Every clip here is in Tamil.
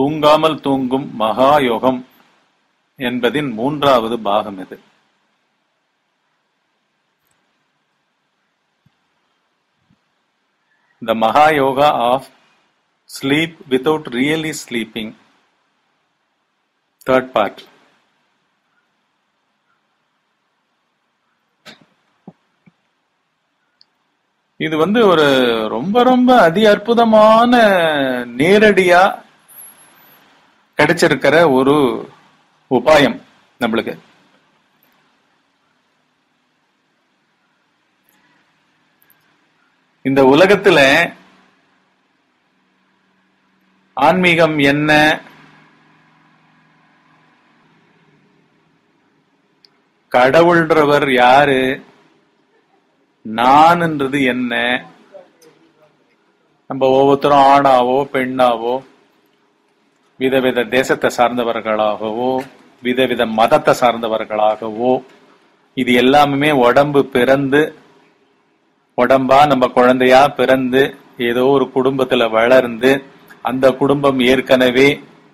தூங்காமல் தூங்கும் மகாயோகம் என்பதின் மூன்றாவது பாகம் இது The Mahayoga of sleep without really sleeping. Third part. இது வந்து ஒரு ரொம்ப ரொம்ப அதி அற்புதமான நேரடியா கிடைச்சிருக்கிற ஒரு உபாயம் நம்மளுக்கு இந்த உலகத்துல ஆன்மீகம் என்ன கடவுள்ன்றவர் யாரு நான்ன்றது என்ன நம்ம ஒவ்வொருத்தரும் ஆணாவோ பெண்ணாவோ விதவித தேசத்தை சார்ந்தவர்களாகவோ விதவித மதத்தை சார்ந்தவர்களாகவோ இது எல்லாமே உடம்பு பிறந்து உடம்பா நம்ம குழந்தையா பிறந்து ஏதோ ஒரு குடும்பத்துல வளர்ந்து அந்த குடும்பம் ஏற்கனவே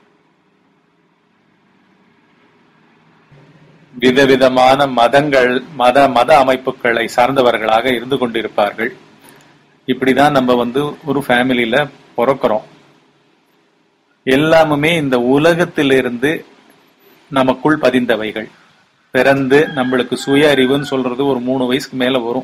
விதவிதமான மதங்கள் மத மத அமைப்புகளை சார்ந்தவர்களாக இருந்து கொண்டிருப்பார்கள் இப்படிதான் நம்ம வந்து ஒரு ஃபேமிலியில பிறக்கிறோம் எல்லாமுமே இந்த உலகத்திலிருந்து நமக்குள் பதிந்தவைகள் பிறந்து நம்மளுக்கு சுய அறிவுன்னு சொல்றது ஒரு மூணு வயசுக்கு மேல வரும்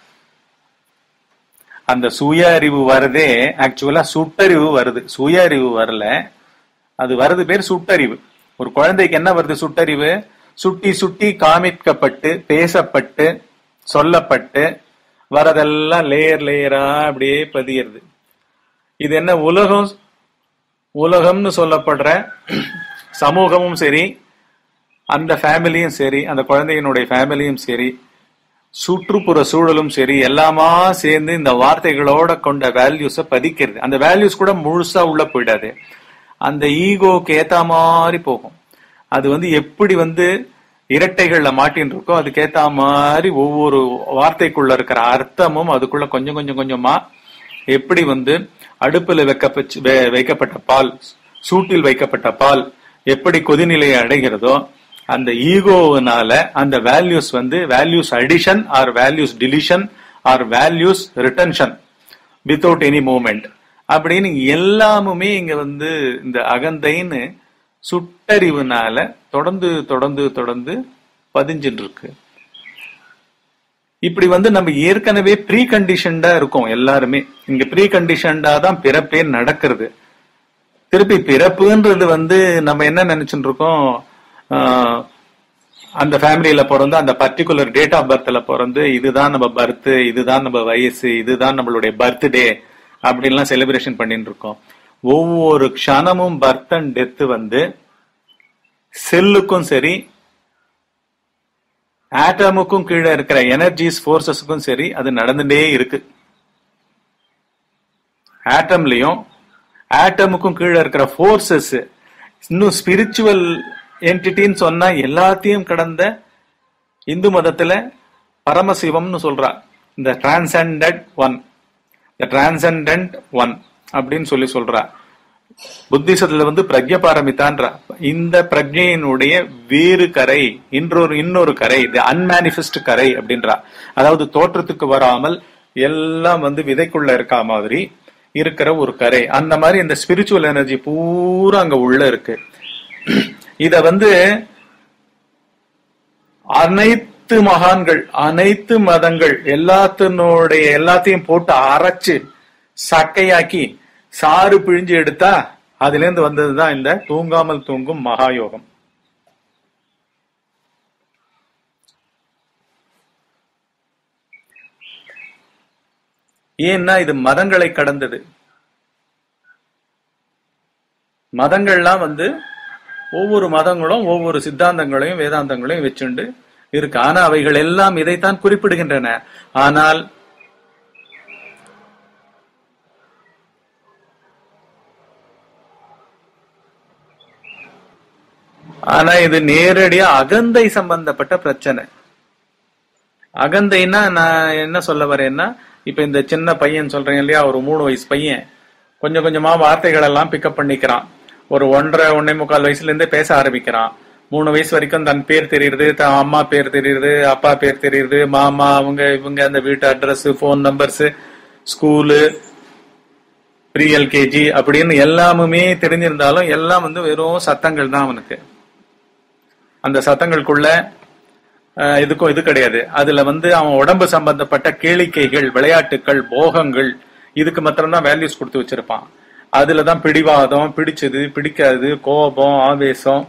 அந்த சுய அறிவு வரதே ஆக்சுவலா சுட்டறிவு வருது சுய அறிவு வரல அது வருது பேர் சுட்டறிவு ஒரு குழந்தைக்கு என்ன வருது சுட்டறிவு சுட்டி சுட்டி காமிக்கப்பட்டு பேசப்பட்டு சொல்லப்பட்டு வரதெல்லாம் லேயர் லேயரா அப்படியே பதியிறது இது என்ன உலகம் உலகம்னு சொல்லப்படுற சமூகமும் சரி அந்த ஃபேமிலியும் சரி அந்த குழந்தையினுடைய ஃபேமிலியும் சரி சுற்றுப்புற சூழலும் சரி எல்லாமா சேர்ந்து இந்த வார்த்தைகளோட கொண்ட வேல்யூஸ பதிக்கிறது அந்த வேல்யூஸ் கூட முழுசா உள்ள போயிடாது அந்த ஈகோக்கு ஏத்த மாதிரி போகும் அது வந்து எப்படி வந்து இரட்டைகள்ல மாட்டின்னு இருக்கோ அதுக்கேத்த மாதிரி ஒவ்வொரு வார்த்தைக்குள்ள இருக்கிற அர்த்தமும் அதுக்குள்ள கொஞ்சம் கொஞ்சம் கொஞ்சமா எப்படி வந்து அடுப்புல வைக்கப்பச்சு வைக்கப்பட்ட பால் சூட்டில் வைக்கப்பட்ட பால் எப்படி கொதிநிலையை அடைகிறதோ அந்த ஈகோனால அந்த வேல்யூஸ் வந்து values addition or values deletion or values retention without any moment அப்படின்னு எல்லாமுமே இங்க வந்து இந்த அகந்தைன்னு சுட்டறிவுனால தொடர்ந்து தொடர்ந்து தொடர்ந்து பதிஞ்சுட்டு இருக்கு இப்படி வந்து நம்ம ஏற்கனவே ப்ரீ கண்டிஷன்டா இருக்கோம் எல்லாருமே இங்க ப்ரீ கண்டிஷன்டா தான் பிறப்பே நடக்கிறது திருப்பி பிறப்புன்றது வந்து நம்ம என்ன நினைச்சுட்டு இருக்கோம் அந்த ஃபேமிலியில பிறந்து அந்த பர்டிகுலர் டேட் ஆஃப் பர்த்ல பிறந்து இதுதான் நம்ம பர்த் இதுதான் நம்ம வயசு இதுதான் நம்மளுடைய பர்த்டே அப்படின்லாம் செலிப்ரேஷன் பண்ணிட்டு இருக்கோம் ஒவ்வொரு க்ஷணமும் பர்த் அண்ட் டெத் வந்து செல்லுக்கும் சரி ஆட்டமுக்கும் கீழே இருக்கிற எனர்ஜிஸ் போர்சஸுக்கும் சரி அது நடந்துட்டே இருக்கு ஆட்டம்லயும் ஆட்டமுக்கும் கீழே இருக்கிற ஃபோர்ஸஸ் இன்னும் ஸ்பிரிச்சுவல் என்டிட்டின்னு சொன்னா எல்லாத்தையும் கடந்த இந்து மதத்துல பரமசிவம்னு சொல்றா இந்த transcended one the transcendent one அப்படின்னு சொல்லி சொல்றா புத்திசத்துல வந்து பிரக்ய பாரமிதான்ற இந்த பிரஜையினுடைய வேறு கரை இன்னொரு இன்னொரு கரை தி அன்மேனிஃபெஸ்ட் கரை அப்படின்றா அதாவது தோற்றத்துக்கு வராமல் எல்லாம் வந்து விதைக்குள்ள இருக்கா மாதிரி இருக்கிற ஒரு கரை அந்த மாதிரி இந்த ஸ்பிரிச்சுவல் எனர்ஜி பூரா அங்க உள்ள இருக்கு இத வந்து அனைத்து மகான்கள் அனைத்து மதங்கள் எல்லாத்தினுடைய எல்லாத்தையும் போட்டு அரைச்சு சக்கையாக்கி சாறு பிழிஞ்சு எடுத்தா அதுல இருந்து வந்ததுதான் இந்த தூங்காமல் தூங்கும் மகாயோகம் ஏன்னா இது மதங்களை கடந்தது மதங்கள்லாம் வந்து ஒவ்வொரு மதங்களும் ஒவ்வொரு சித்தாந்தங்களையும் வேதாந்தங்களையும் வச்சுண்டு இருக்கு ஆனா அவைகள் எல்லாம் இதைத்தான் குறிப்பிடுகின்றன ஆனால் ஆனா இது நேரடியா அகந்தை சம்பந்தப்பட்ட பிரச்சனை அகந்தைன்னா நான் என்ன சொல்ல வரேன்னா இப்ப இந்த சின்ன பையன் சொல்றேன் இல்லையா ஒரு மூணு வயசு பையன் கொஞ்சம் கொஞ்சமா வார்த்தைகள் எல்லாம் பிக்கப் பண்ணிக்கிறான் ஒரு ஒன்றரை ஒன்னே முக்கால் வயசுல இருந்தே பேச ஆரம்பிக்கிறான் மூணு வயசு வரைக்கும் தன் பேர் தெரியுது தன் அம்மா பேர் தெரியுது அப்பா பேர் தெரியுது மாமா அவங்க இவங்க அந்த வீட்டு address phone numbers school pre LKG அப்படின்னு எல்லாமுமே தெரிஞ்சிருந்தாலும் எல்லாம் வந்து வெறும் சத்தங்கள் தான் அவனுக்கு அந்த சத்தங்களுக்குள்ள அஹ், இதுக்கும் இது கிடையாது அதுல வந்து அவன் உடம்பு சம்பந்தப்பட்ட கேளிக்கைகள் விளையாட்டுகள் போகங்கள் இதுக்கு மாத்திரம்தான் வேல்யூஸ் கொடுத்து வச்சிருப்பான் அதுலதான் பிடிவாதம் பிடிச்சது பிடிக்காது கோபம் ஆவேசம்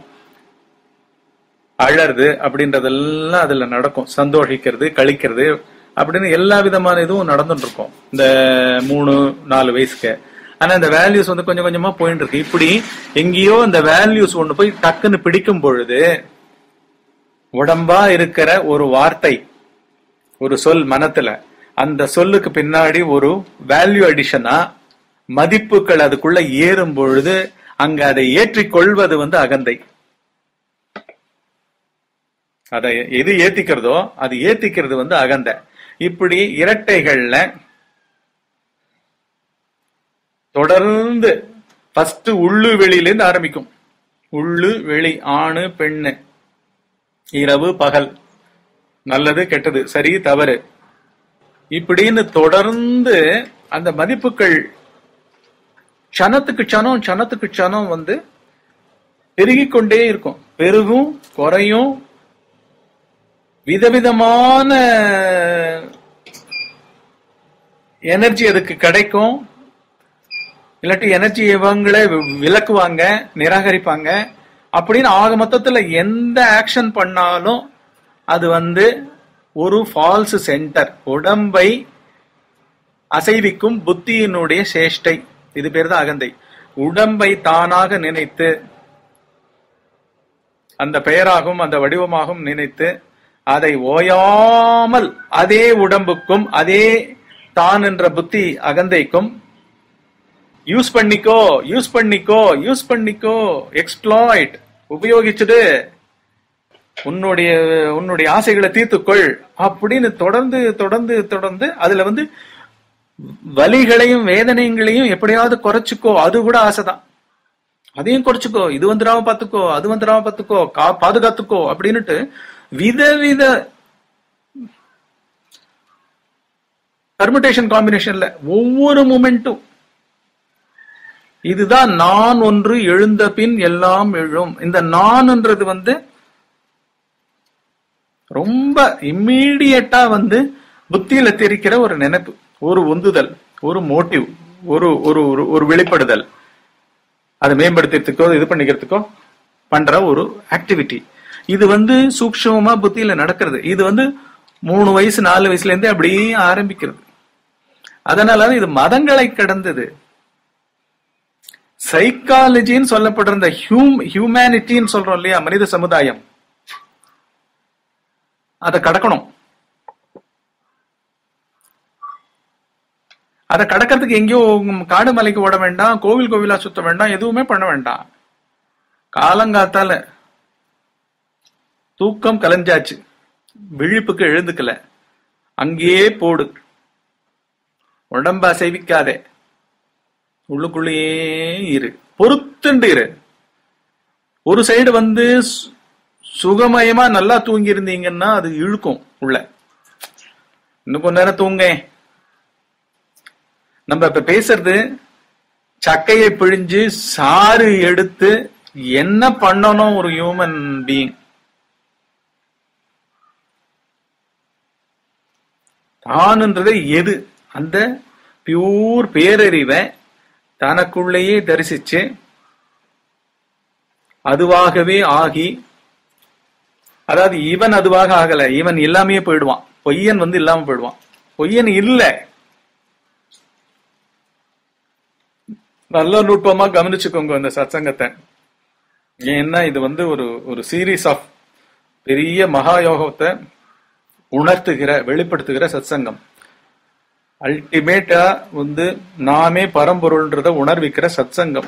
அழறது அப்படின்றதெல்லாம் அதுல நடக்கும் சந்தோஷிக்கிறது கழிக்கிறது அப்படின்னு எல்லா விதமான இதுவும் நடந்துட்டு இருக்கும் இந்த மூணு நாலு வயசுக்கு ஆனா இந்த வேல்யூஸ் வந்து கொஞ்சம் கொஞ்சமா போயிட்டு இருக்கு இப்படி எங்கேயோ இந்த வேல்யூஸ் ஒண்ணு போய் டக்குன்னு பிடிக்கும் பொழுது உடம்பா இருக்கிற ஒரு வார்த்தை ஒரு சொல் மனத்துல அந்த சொல்லுக்கு பின்னாடி ஒரு வேல்யூ அடிஷனா மதிப்புகள் அதுக்குள்ள ஏறும் பொழுது அங்க அதை ஏற்றிக்கொள்வது வந்து அகந்தை அதை எது ஏத்திக்கிறதோ அது ஏத்திக்கிறது வந்து அகந்தை இப்படி இரட்டைகள்ல தொடர்ந்து ஃபர்ஸ்ட் உள்ளு வெளியிலேருந்து ஆரம்பிக்கும் உள்ளு வெளி ஆணு பெண்ணு இரவு பகல் நல்லது கெட்டது சரி தவறு இப்படின்னு தொடர்ந்து அந்த மதிப்புகள் க்ஷணத்துக்கு க்ஷணம் க்ஷணத்துக்கு க்ஷணம் வந்து பெருகிக் கொண்டே இருக்கும் பெருகும் குறையும் விதவிதமான எனர்ஜி அதுக்கு கிடைக்கும் இல்லாட்டி எனர்ஜி இவங்களே வி- விலக்குவாங்க நிராகரிப்பாங்க அப்படின்னு ஆக மொத்தத்துல எந்த ஆக்ஷன் பண்ணாலும் அது வந்து ஒரு ஃபால்ஸ் சென்டர் உடம்பை அசைவிக்கும் புத்தியினுடைய சேஷ்டை இது பேர் தான் அகந்தை உடம்பை தானாக நினைத்து அந்த பெயராகவும் அந்த வடிவமாகவும் நினைத்து அதை ஓயாமல் அதே உடம்புக்கும் அதே தான் என்ற புத்தி அகந்தைக்கும் யூஸ் பண்ணிக்கோ யூஸ் பண்ணிக்கோ யூஸ் பண்ணிக்கோ எக்ஸ்ப்ளாய்ட் உபயோகிச்சுடு உன்னுடைய உன்னுடைய ஆசைகளை தீர்த்துக்கொள் அப்படின்னு தொடர்ந்து தொடர்ந்து தொடர்ந்து அதுல வந்து வலிகளையும் வேதனைகளையும் எப்படியாவது குறைச்சுக்கோ அது கூட ஆசைதான் அதையும் குறைச்சுக்கோ இது வந்துடாம பாத்துக்கோ அது வந்துடாம பாத்துக்கோ கா- பாதுகாத்துக்கோ அப்படின்னுட்டு விதவித பர்முடேஷன் காம்பினேஷன்ல ஒவ்வொரு மூமெண்ட்டும் இதுதான் நான் ஒன்று எழுந்த பின் எல்லாம் எழும் இந்த நான்ன்றது வந்து ரொம்ப இம்மீடியட்டா வந்து புத்தியில தெரிக்கிற ஒரு நினைப்பு ஒரு உந்துதல் ஒரு மோட்டிவ் ஒரு ஒரு ஒரு- ஒரு வெளிப்படுதல் அதை மேம்படுத்துறதுக்கோ இது பண்ணிக்கிறதுக்கோ பண்ற ஒரு ஆக்டிவிட்டி இது வந்து சூக்ஷ்மமா புத்தியில நடக்கிறது இது வந்து மூணு வயசு நாலு வயசுல இருந்தே அப்படியே ஆரம்பிக்கிறது அதனால இது மதங்களை கடந்தது சைக்காலஜின்னு சொல்லப்படுற இந்த ஹியூம் ஹியூமனிட்டின்னு சொல்றோம் இல்லையா மனித சமுதாயம் அதை கடக்கணும் அதை கடக்கிறதுக்கு எங்கேயோ காடு மலைக்கு ஓட வேண்டாம் கோவில் கோவிலா சுத்த வேண்டாம் எதுவுமே பண்ண வேண்டாம் காலங்காத்தால தூக்கம் கலைஞ்சாச்சு விழிப்புக்கு எழுந்துக்கல அங்கேயே போடு உடம்ப அசைவிக்காதே உள்ளுக்குள்ளேயே இரு பொறுத்துண்டு இரு ஒரு சைடு வந்து சு- சுகமயமா நல்லா தூங்கி இருந்தீங்கன்னா அது இழுக்கும் உள்ள இன்னும் கொஞ்ச நேரம் தூங்க நம்ம இப்ப பேசுறது சக்கையை பிழிஞ்சு சாறு எடுத்து என்ன பண்ணணும் ஒரு ஹியூமன் பீயிங் தானுன்றது எது அந்த பியூர் பேரறிவை தனக்குள்ளேயே தரிசிச்சு அதுவாகவே ஆகி அதாவது இவன் அதுவாக ஆகல இவன் இல்லாமையே போயிடுவான் பொய்யன் வந்து இல்லாம போயிடுவான் பொய்யன் இல்ல நல்ல நுட்பமா கவனிச்சுக்கோங்க இந்த சத்சங்கத்தை ஏன்னா இது வந்து ஒரு ஒரு சீரீஸ் ஆஃப் பெரிய மகா யோகத்தை உணர்த்துகிற வெளிப்படுத்துகிற சத்சங்கம் அல்டிமேட்டா வந்து நாமே பரம்பொருள்ன்றத உணர்விக்கிற சத்சங்கம்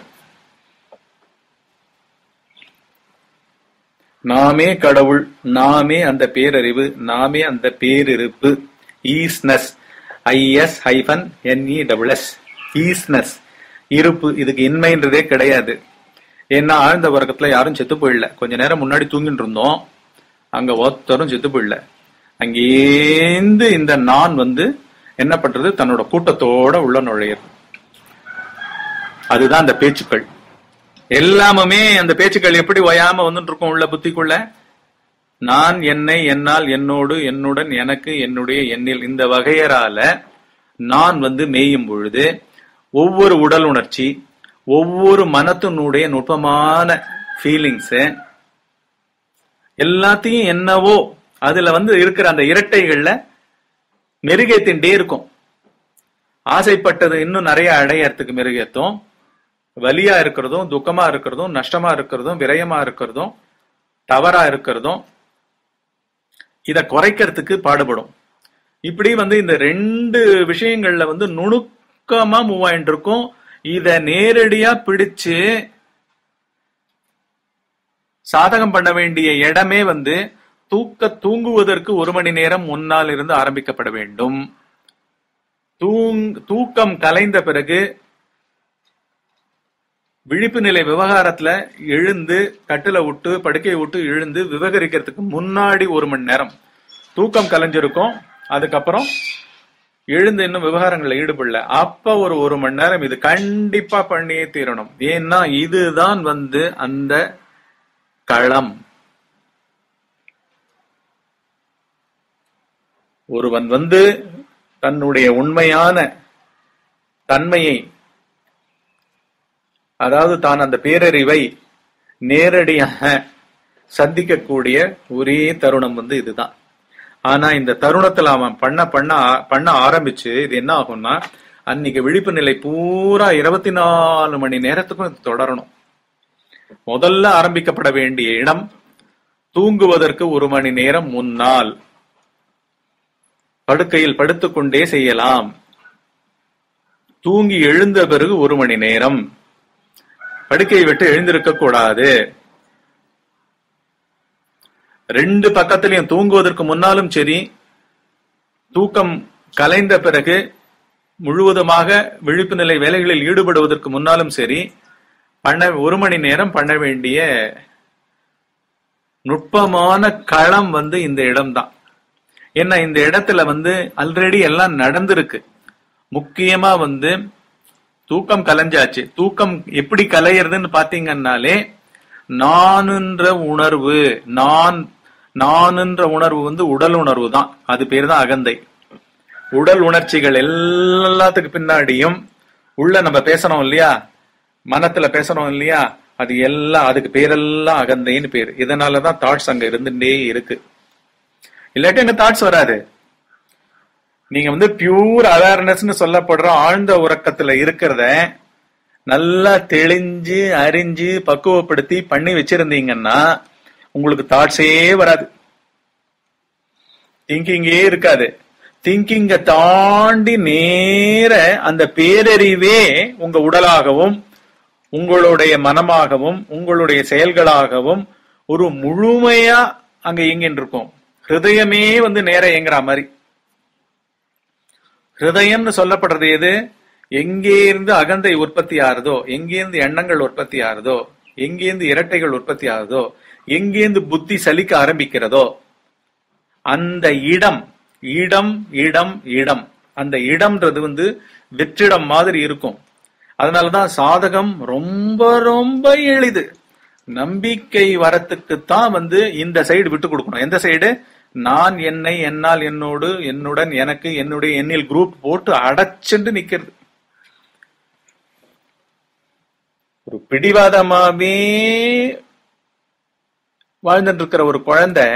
நாமே கடவுள் நாமே அந்த பேரறிவு நாமே அந்த பேரிருப்பு isness I S hyphen N E double S isness இருப்பு இதுக்கு இன்மைன்றதே கிடையாது ஏன்னா ஆழ்ந்த உறக்கத்துல யாரும் செத்து போயிடல கொஞ்ச நேரம் முன்னாடி தூங்கிட்டு இருந்தோம் அங்க ஒருத்தரும் செத்து போயிடல அங்கேந்து இந்த நான் வந்து என்ன பண்றது தன்னோட கூட்டத்தோட உள்ள நுழையிறது அதுதான் அந்த பேச்சுக்கள் எல்லாமுமே அந்த பேச்சுக்கள் எப்படி ஓயாம வந்துட்டு இருக்கும் உள்ள புத்திக்குள்ள நான் என்னை என்னால் என்னோடு என்னுடன் எனக்கு என்னுடைய எண்ணில் இந்த வகையரால நான் வந்து மேயும் பொழுது ஒவ்வொரு உடல் உணர்ச்சி ஒவ்வொரு மனத்தினுடைய நுட்பமான ஃபீலிங்ஸ் எல்லாத்தையும் என்னவோ அதுல வந்து இருக்கிற அந்த இரட்டைகள்ல மெருகேத்தின்டே இருக்கும் ஆசைப்பட்டது இன்னும் நிறைய அடையறதுக்கு மெருகேத்தும் வலியா இருக்கிறதும் துக்கமா இருக்கிறதும் நஷ்டமா இருக்கிறதும் விரயமா இருக்கிறதும் தவறா இருக்கிறதும் இத குறைக்கிறதுக்கு பாடுபடும் இப்படி வந்து இந்த ரெண்டு விஷயங்கள்ல வந்து நுணுக்கமா மூவ் ஆயிட்டு இருக்கும் இத நேரடியா பிடிச்சு சாதகம் பண்ண வேண்டிய இடமே வந்து தூக்க தூங்குவதற்கு ஒரு மணி நேரம் முன்னால் இருந்து ஆரம்பிக்கப்பட வேண்டும் தூங் தூக்கம் கலைந்த பிறகு விழிப்பு நிலை விவகாரத்துல எழுந்து கட்டில விட்டு படுக்கையை விட்டு எழுந்து விவகரிக்கிறதுக்கு முன்னாடி ஒரு மணி நேரம் தூக்கம் கலைஞ்சிருக்கும் அதுக்கப்புறம் எழுந்து இன்னும் விவகாரங்கள்ல ஈடுபடல அப்ப ஒரு ஒரு மணி நேரம் இது கண்டிப்பா பண்ணியே தீரணும் ஏன்னா இதுதான் வந்து அந்த களம் ஒருவன் வந்து தன்னுடைய உண்மையான தன்மையை அதாவது தான் அந்த பேரறிவை நேரடியாக சந்திக்கக்கூடிய ஒரே தருணம் வந்து இதுதான் ஆனா இந்த தருணத்துல அவன் பண்ண பண்ண பண்ண ஆரம்பிச்சு இது என்ன ஆகும்னா அன்னைக்கு விழிப்பு நிலை பூரா இருபத்தி நாலு மணி நேரத்துக்கும் இது தொடரணும் முதல்ல ஆரம்பிக்கப்பட வேண்டிய இடம் தூங்குவதற்கு ஒரு மணி நேரம் முன்னால் படுக்கையில் படுத்துக்கொண்டே செய்யலாம் தூங்கி எழுந்த பிறகு ஒரு மணி நேரம் படுக்கையை விட்டு எழுந்திருக்க கூடாது ரெண்டு பக்கத்திலையும் தூங்குவதற்கு முன்னாலும் சரி தூக்கம் கலைந்த பிறகு முழுவதுமாக விழிப்பு நிலை வேலைகளில் ஈடுபடுவதற்கு முன்னாலும் சரி பண்ண ஒரு மணி நேரம் பண்ண வேண்டிய நுட்பமான களம் வந்து இந்த இடம்தான் ஏன்னா இந்த இடத்துல வந்து ஆல்ரெடி எல்லாம் நடந்திருக்கு முக்கியமா வந்து தூக்கம் கலைஞ்சாச்சு தூக்கம் எப்படி கலையிறதுன்னு பாத்தீங்கன்னாலே நானுன்ற உணர்வு நான் நானுன்ற உணர்வு வந்து உடல் உணர்வு தான் அது பேர் தான் அகந்தை உடல் உணர்ச்சிகள் எல்லாத்துக்கு பின்னாடியும் உள்ள நம்ம பேசணும் இல்லையா மனத்துல பேசணும் இல்லையா அது எல்லாம் அதுக்கு பேரெல்லாம் அகந்தைன்னு பேர் இதனாலதான் தாட்ஸ் அங்க இருந்துட்டே இருக்கு இல்லாட்டி எங்க தாட்ஸ் வராது நீங்க வந்து பியூர் அவேர்னஸ்னு சொல்லப்படுற ஆழ்ந்த உறக்கத்துல இருக்கிறத நல்லா தெளிஞ்சு அறிஞ்சு பக்குவப்படுத்தி பண்ணி வச்சிருந்தீங்கன்னா உங்களுக்கு தாட்ஸே வராது திங்கிங்கே இருக்காது திங்கிங்க தாண்டி நேர அந்த பேரறிவே உங்க உடலாகவும் உங்களுடைய மனமாகவும் உங்களுடைய செயல்களாகவும் ஒரு முழுமையா அங்க இயங்கின்னு இருக்கும் ஹிருதயமே வந்து நேர இயங்குற மாதிரி ஹிருதயம்னு சொல்லப்படுறது எது எங்கே இருந்து அகந்தை உற்பத்தி ஆறுதோ எங்கேருந்து எண்ணங்கள் உற்பத்தி ஆறுதோ எங்கேருந்து இரட்டைகள் உற்பத்தி ஆகுதோ எங்கேருந்து புத்தி சலிக்க ஆரம்பிக்கிறதோ அந்த இடம் இடம் இடம் இடம் அந்த இடம்ன்றது வந்து வெற்றிடம் மாதிரி இருக்கும் அதனாலதான் சாதகம் ரொம்ப ரொம்ப எளிது நம்பிக்கை வரத்துக்குத்தான் வந்து இந்த சைடு விட்டு கொடுக்கணும் எந்த சைடு நான் என்னை என்னால் என்னோடு என்னுடன் எனக்கு என்னுடைய எண்ணில் குரூப் போட்டு அடைச்சுட்டு நிக்கிறது ஒரு பிடிவாதமாவே வாழ்ந்துட்டு இருக்கிற ஒரு குழந்தை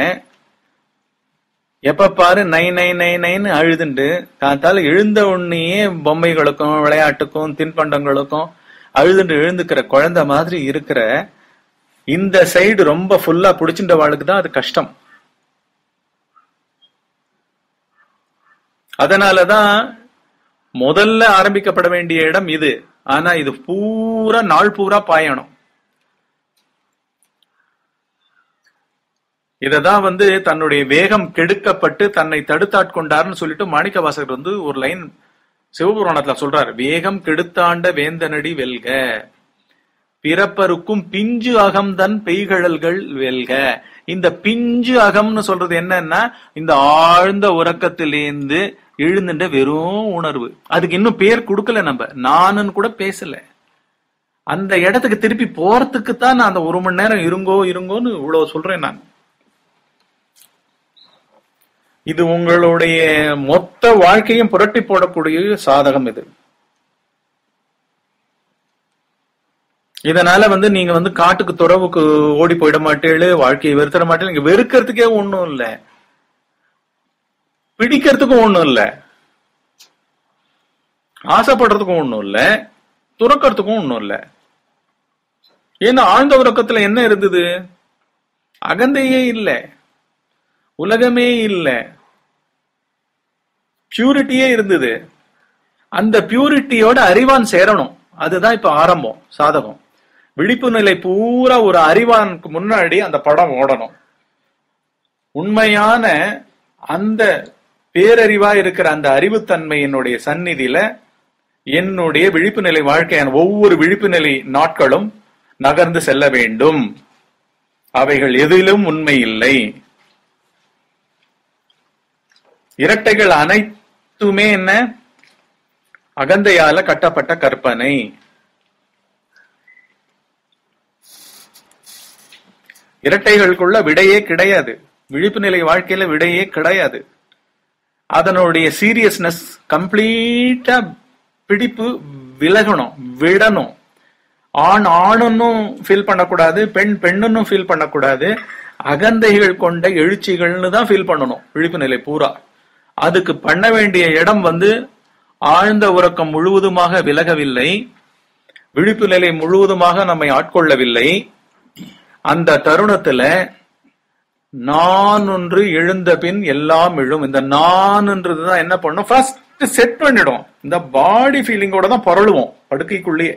எப்ப பாரு நை நை நை நைன்னு அழுதுண்டு காத்தால எழுந்த உடனேயே பொம்மைகளுக்கும் விளையாட்டுக்கும் தின்பண்டங்களுக்கும் அழுதுண்டு எழுந்துக்கிற குழந்தை மாதிரி இருக்கிற இந்த சைடு ரொம்ப ஃபுல்லா புடிச்சுட்ட வாழ்க்கை தான் அது கஷ்டம் அதனாலதான் முதல்ல ஆரம்பிக்கப்பட வேண்டிய இடம் இது ஆனா இது பூரா நாள் பூரா பாயணும் இததான் வந்து தன்னுடைய வேகம் கெடுக்கப்பட்டு தன்னை தடுத்தாட்கொண்டார்னு சொல்லிட்டு மாணிக்க வாசகர் வந்து ஒரு லைன் சிவபுராணத்துல சொல்றாரு வேகம் கெடுத்தாண்ட வேந்தனடி வெல்க பிறப்பருக்கும் பிஞ்சு அகம்தன் பெய்கழல்கள் வெல்க இந்த பிஞ்சு அகம்னு சொல்றது என்னன்னா இந்த ஆழ்ந்த உறக்கத்திலேந்து எழுந்துட்ட வெறும் உணர்வு அதுக்கு இன்னும் பேர் கொடுக்கல நம்ம நானுன்னு கூட பேசல அந்த இடத்துக்கு திருப்பி போறதுக்கு தான் நான் அந்த ஒரு மணி நேரம் இருங்கோ இருங்கோன்னு இவ்வளவு சொல்றேன் நான் இது உங்களுடைய மொத்த வாழ்க்கையும் புரட்டி போடக்கூடிய சாதகம் இது இதனால வந்து நீங்க வந்து காட்டுக்கு துறவுக்கு ஓடி போயிட மாட்டேளு வாழ்க்கையை வெறுத்தர மாட்டேன் நீங்க வெறுக்கிறதுக்கே ஒண்ணும் இல்ல பிடிக்கிறதுக்கும் ஒண்ணும் இல்ல ஆசைப்படுறதுக்கும் ஒண்ணும் இல்ல துறக்கிறதுக்கும் ஒண்ணும் இல்ல ஏன்னா ஆழ்ந்த உறக்கத்துல என்ன இருந்தது அகந்தையே இல்ல உலகமே இல்ல பியூரிட்டியே இருந்தது அந்த பியூரிட்டியோட அறிவான் சேரணும் அதுதான் இப்ப ஆரம்பம் சாதகம் விழிப்பு நிலை பூரா ஒரு அறிவானுக்கு முன்னாடி அந்த படம் ஓடணும் உண்மையான அந்த பேரறிவா இருக்கிற அந்த அறிவுத்தன்மையினுடைய சந்நிதியில என்னுடைய விழிப்பு நிலை வாழ்க்கையான ஒவ்வொரு விழிப்பு நிலை நாட்களும் நகர்ந்து செல்ல வேண்டும் அவைகள் எதிலும் உண்மை இல்லை இரட்டைகள் அனைத்துமே என்ன அகந்தையால கட்டப்பட்ட கற்பனை இரட்டைகளுக்குள்ள விடையே கிடையாது விழிப்பு நிலை வாழ்க்கையில விடையே கிடையாது அதனுடைய சீரியஸ்னஸ் கம்ப்ளீட்டா பிடிப்பு விலகணும் விடணும் ஆண் ஆணுன்னும் ஃபீல் பண்ணக்கூடாது பெண் பெண்ணுன்னும் ஃபீல் பண்ணக்கூடாது அகந்தைகள் கொண்ட எழுச்சிகள்னு தான் ஃபீல் பண்ணணும் விழிப்பு நிலை பூரா அதுக்கு பண்ண வேண்டிய இடம் வந்து ஆழ்ந்த உறக்கம் முழுவதுமாக விலகவில்லை விழிப்பு நிலை முழுவதுமாக நம்மை ஆட்கொள்ளவில்லை அந்த தருணத்துல நான் ஒன்று எழுந்த பின் எல்லாம் எழும் இந்த நான்ன்றதுதான் என்ன பண்ணும் ஃபர்ஸ்ட் செட் பண்ணிடும் இந்த பாடி ஃபீலிங்கோட தான் பொருளுவோம் படுக்கைக்குள்ளேயே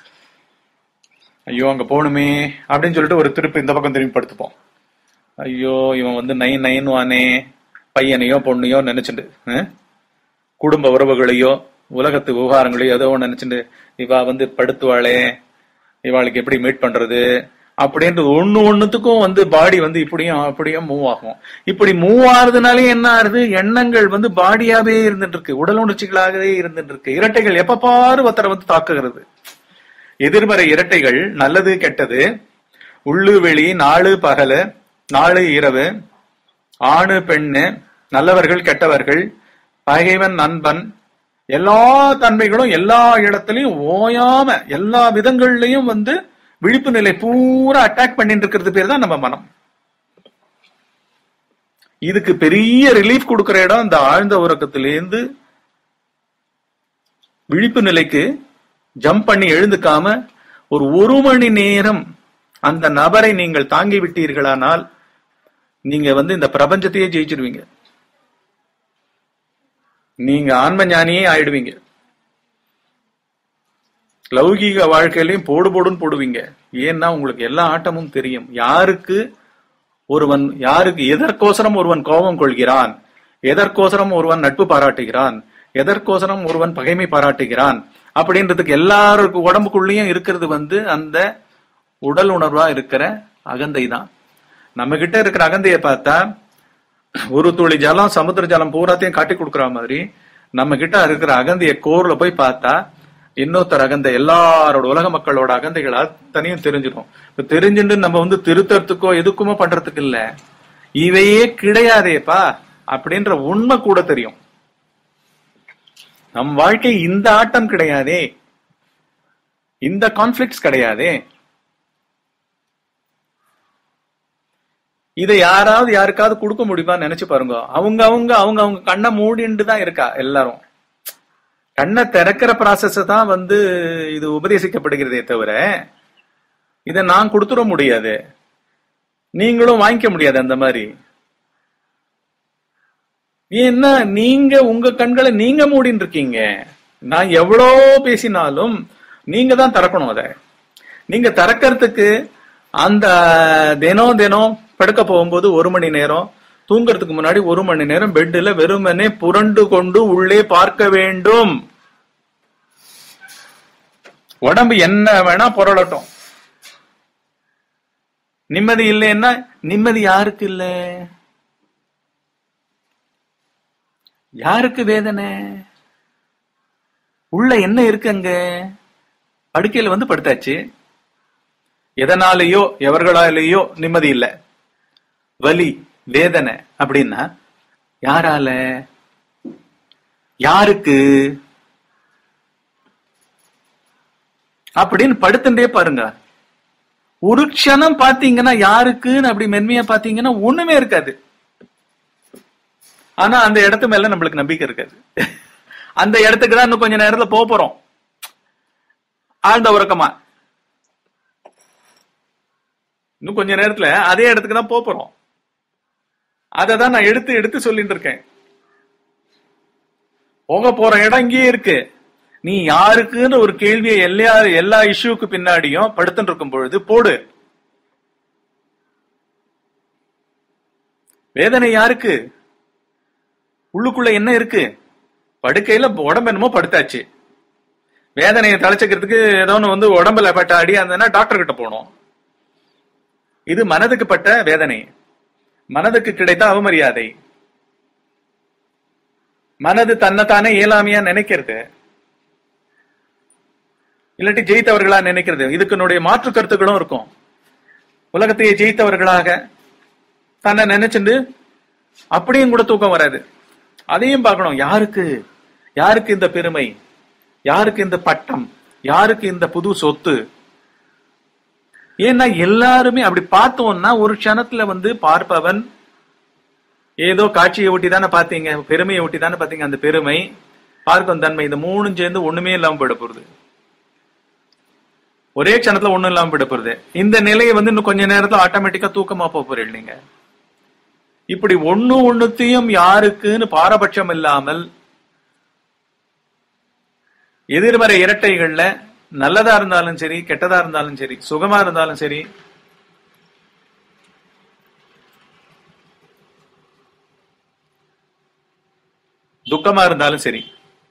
ஐயோ அங்க போகணுமே அப்படின்னு சொல்லிட்டு ஒரு திருப்பி இந்த பக்கம் திரும்பி படுத்துப்போம் ஐயோ இவன் வந்து நைன் நைன் வானே பையனையோ பொண்ணையோ நினைச்சுட்டு அஹ்? குடும்ப உறவுகளையோ உலகத்து விவகாரங்களையோ ஏதோ ஒண்ணு நினைச்சுட்டு இவா வந்து படுத்துவாளே இவாளுக்கு எப்படி மீட் பண்றது அப்படின்றது ஒண்ணு ஒண்ணுத்துக்கும் வந்து பாடி வந்து இப்படியும் அப்படியும் மூவ் ஆகும் இப்படி மூவ் ஆகுறதுனாலே என்ன ஆகுது எண்ணங்கள் வந்து பாடியாவே இருந்துட்டு இருக்கு உடல் உணர்ச்சிகளாகவே இருந்துட்டு இருக்கு இரட்டைகள் எப்ப பாரு ஒருத்தரை வந்து தாக்குகிறது எதிர்மறை இரட்டைகள் நல்லது கெட்டது உள்ளு வெளி நாளு பகலு நாளு இரவு ஆணு பெண்ணு நல்லவர்கள் கெட்டவர்கள் பகைவன் நண்பன் எல்லா தன்மைகளும் எல்லா இடத்துலயும் ஓயாம எல்லா விதங்கள்லயும் வந்து விழிப்பு நிலை பூரா அட்டாக் பண்ணிட்டு இருக்கிறது பேர் தான் நம்ம மனம் இதுக்கு பெரிய ரிலீஃப் கொடுக்கிற இடம் இந்த ஆழ்ந்த உறக்கத்திலேருந்து விழிப்பு நிலைக்கு ஜம்ப் பண்ணி எழுந்துக்காம ஒரு ஒரு மணி நேரம் அந்த நபரை நீங்கள் தாங்கி விட்டீர்களானால் நீங்க வந்து இந்த பிரபஞ்சத்தையே ஜெயிச்சிருவீங்க நீங்க ஆன்ம ஞானியே ஆயிடுவீங்க லௌகீக வாழ்க்கையிலையும் போடு போடுன்னு போடுவீங்க ஏன்னா உங்களுக்கு எல்லா ஆட்டமும் தெரியும் யாருக்கு ஒருவன் யாருக்கு எதற்கோசரம் ஒருவன் கோபம் கொள்கிறான் எதற்கோசரம் ஒருவன் நட்பு பாராட்டுகிறான் எதற்கோசரம் ஒருவன் பகைமை பாராட்டுகிறான் அப்படின்றதுக்கு எல்லாருக்கும் உடம்புக்குள்ளேயும் இருக்கிறது வந்து அந்த உடல் உணர்வா இருக்கிற அகந்தை தான் நம்ம கிட்ட இருக்கிற அகந்தைய பார்த்தா ஒரு துளி ஜலம் சமுத்திர ஜலம் பூராத்தையும் காட்டி கொடுக்குற மாதிரி நம்ம கிட்ட இருக்கிற அகந்தைய கோர்ல போய் பார்த்தா இன்னொருத்தர் அகந்தை எல்லாரோட உலக மக்களோட அகந்தைகள் அத்தனையும் தெரிஞ்சிடும் இப்ப தெரிஞ்சுட்டு நம்ம வந்து திருத்தறதுக்கோ எதுக்குமோ பண்றதுக்கு இல்ல இவையே கிடையாதேப்பா அப்படின்ற உண்மை கூட தெரியும் நம் வாழ்க்கை இந்த ஆட்டம் கிடையாதே இந்த கான்ஃபிளிக்ஸ் கிடையாதே இதை யாராவது யாருக்காவது கொடுக்க முடியுமான்னு நினைச்சு பாருங்க அவங்க அவங்க அவங்க அவங்க கண்ணை மூடிண்டு தான் இருக்கா எல்லாரும் கண்ணை திறக்கிற ப்ராசஸ் தான் வந்து இது உபதேசிக்கப்படுகிறதே தவிர இதை நான் கொடுத்துட முடியாது நீங்களும் வாங்கிக்க முடியாது அந்த மாதிரி ஏன்னா நீங்க உங்க கண்களை நீங்க மூடின்னு இருக்கீங்க நான் எவ்வளோ பேசினாலும் நீங்க தான் திறக்கணும் அதை நீங்க திறக்கிறதுக்கு அந்த தினம் தினம் படுக்க போகும்போது ஒரு மணி நேரம் தூங்குறதுக்கு முன்னாடி ஒரு மணி நேரம் பெட்டில் வெறுமனே புரண்டு கொண்டு உள்ளே பார்க்க வேண்டும் உடம்பு என்ன வேணா புரளட்டும் நிம்மதி இல்லைன்னா நிம்மதி யாருக்கு இல்ல யாருக்கு வேதனை உள்ள என்ன இருக்கு அங்க படுக்கையில வந்து படுத்தாச்சு எதனாலேயோ எவர்களாலேயோ நிம்மதி இல்ல வலி வேதனை அப்படின்னா யாரால யாருக்கு அப்படின்னு படுத்துட்டே பாருங்க ஒரு க்ஷணம் பாத்தீங்கன்னா யாருக்குன்னு அப்படி மென்மையா பாத்தீங்கன்னா ஒண்ணுமே இருக்காது ஆனா அந்த இடத்து மேல நம்மளுக்கு நம்பிக்கை இருக்காது அந்த இடத்துக்கு தான் இன்னும் கொஞ்ச நேரத்துல போக போறோம் ஆழ்ந்த உறக்கமா இன்னும் கொஞ்ச நேரத்துல அதே இடத்துக்கு தான் போக போறோம் அதை தான் நான் எடுத்து எடுத்து சொல்லிட்டு இருக்கேன் போக போற இடம் இங்கேயே இருக்கு நீ யாருக்குன்னு ஒரு கேள்வியை எல்லா எல்லா இஷ்யூக்கு பின்னாடியும் படுத்துட்டு இருக்கும் பொழுது போடு வேதனை யாருக்கு உள்ளுக்குள்ள என்ன இருக்கு படுக்கையில உடம்பு என்னமோ படுத்தாச்சு வேதனையை தலைச்சுக்கிறதுக்கு ஏதோ ஒண்ணு வந்து உடம்புல பட்ட அடி அந்த டாக்டர் கிட்ட போனோம் இது மனதுக்கு பட்ட வேதனை மனதுக்கு கிடைத்த அவமரியாதை மனது தன்னைத்தானே இயலாமையா நினைக்கிறது இல்லாட்டி ஜெயித்தவர்களா நினைக்கிறது இதுக்குனுடைய மாற்று கருத்துக்களும் இருக்கும் உலகத்தையே ஜெயித்தவர்களாக தன்னை நினைச்சுண்டு அப்படியும் கூட தூக்கம் வராது அதையும் பார்க்கணும் யாருக்கு யாருக்கு இந்த பெருமை யாருக்கு இந்த பட்டம் யாருக்கு இந்த புது சொத்து ஏன்னா எல்லாருமே அப்படி பார்த்தோம்னா ஒரு க்ஷணத்துல வந்து பார்ப்பவன் ஏதோ காட்சியை ஒட்டி தானே பாத்தீங்க பெருமையை ஒட்டி தானே பாத்தீங்க அந்த பெருமை பார்க்கும் தன்மை இந்த மூணும் சேர்ந்து ஒண்ணுமே இல்லாம போயிட போகுது ஒரே க்ஷணத்துல ஒண்ணும் இல்லாம போயிட போகுது இந்த நிலையை வந்து இன்னும் கொஞ்ச நேரத்துல ஆட்டோமேட்டிக்கா தூக்கமா போக போறீங்க நீங்க இப்படி ஒண்ணு ஒண்ணுத்தையும் யாருக்குன்னு பாரபட்சம் இல்லாமல் எதிர்மறை இரட்டைகள்ல நல்லதா இருந்தாலும் சரி கெட்டதா இருந்தாலும் சரி சுகமா இருந்தாலும் சரி துக்கமா இருந்தாலும் சரி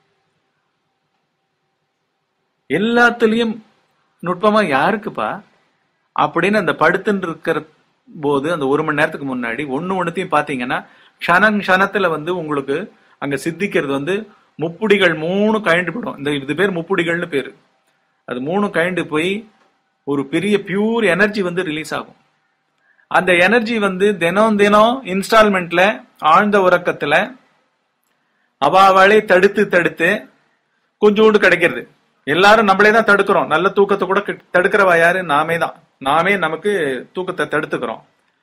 எல்லாத்துலயும் நுட்பமா யாருக்குப்பா அப்படின்னு அந்த படுத்துன்னு இருக்கிற போது அந்த ஒரு மணி நேரத்துக்கு முன்னாடி ஒண்ணு ஒண்ணுத்தையும் பாத்தீங்கன்னா க்ஷணம் க்ஷணத்துல வந்து உங்களுக்கு அங்க சித்திக்கிறது வந்து முப்புடிகள் மூணு கழண்டு போடும் இந்த இது பேர் முப்புடிகள்னு பேரு அது மூணு கழண்டு போய் ஒரு பெரிய பியூர் எனர்ஜி வந்து ரிலீஸ் ஆகும் அந்த எனர்ஜி வந்து தினம் தினம் இன்ஸ்டால்மெண்ட்ல ஆழ்ந்த உறக்கத்துல அவாவாலே தடுத்து தடுத்து கொஞ்சோண்டு கிடைக்கிறது எல்லாரும் நம்மளே தான் தடுக்கிறோம் நல்ல தூக்கத்தை கூட கெ- தடுக்கிறவா யாரு நாமே தான் நாமே நமக்கு தூக்கத்தை தடுத்துக்கிறோம்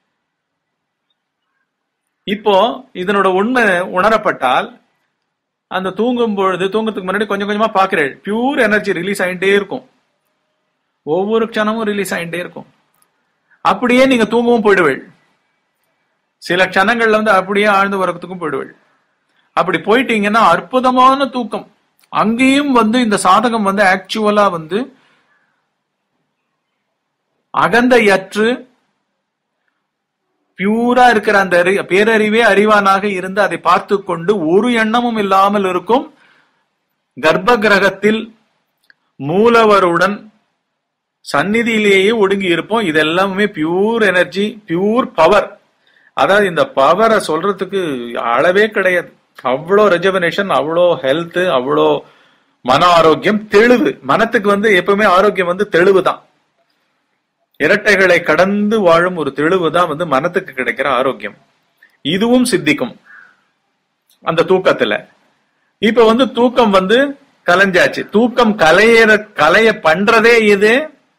இப்போ இதனோட உண்மை உணரப்பட்டால் அந்த தூங்கும் பொழுது தூங்கத்துக்கு முன்னாடி கொஞ்சம் கொஞ்சமா பாக்குறேன் பியூர் எனர்ஜி ரிலீஸ் ஆயிட்டே இருக்கும் ஒவ்வொரு க்ஷணமும் ரிலீஸ் ஆயிட்டே இருக்கும் அப்படியே நீங்க தூங்கவும் போயிடுவீள் சில க்ஷணங்கள்ல வந்து அப்படியே ஆழ்ந்து உறக்கத்துக்கும் போயிடுவீள் அப்படி போயிட்டீங்கன்னா அற்புதமான தூக்கம் அங்கேயும் வந்து இந்த சாதகம் வந்து ஆக்சுவலா வந்து அகந்தையற்று பியூரா இருக்கிற அந்த அறி- பேரறிவே அறிவானாக இருந்து அதை பார்த்து கொண்டு ஒரு எண்ணமும் இல்லாமல் இருக்கும் கர்ப்ப கிரகத்தில் மூலவருடன் சந்நிதியிலேயே ஒடுங்கி இருப்போம் இது எல்லாமே பியூர் எனர்ஜி பியூர் பவர் அதாவது இந்த பவரை சொல்றதுக்கு அளவே கிடையாது அவ்வளோ ரெஜவனேஷன் அவ்வளோ ஹெல்த் அவ்வளோ மன ஆரோக்கியம் தெளிவு மனத்துக்கு வந்து எப்பவுமே ஆரோக்கியம் வந்து தெளிவு தான் இரட்டைகளை கடந்து வாழும் ஒரு தெளிவு தான் வந்து மனத்துக்கு கிடைக்கிற ஆரோக்கியம் இதுவும் சித்திக்கும் அந்த தூக்கத்துல இப்ப வந்து தூக்கம் வந்து கலைஞ்சாச்சு தூக்கம் கலையிற கலைய பண்றதே இது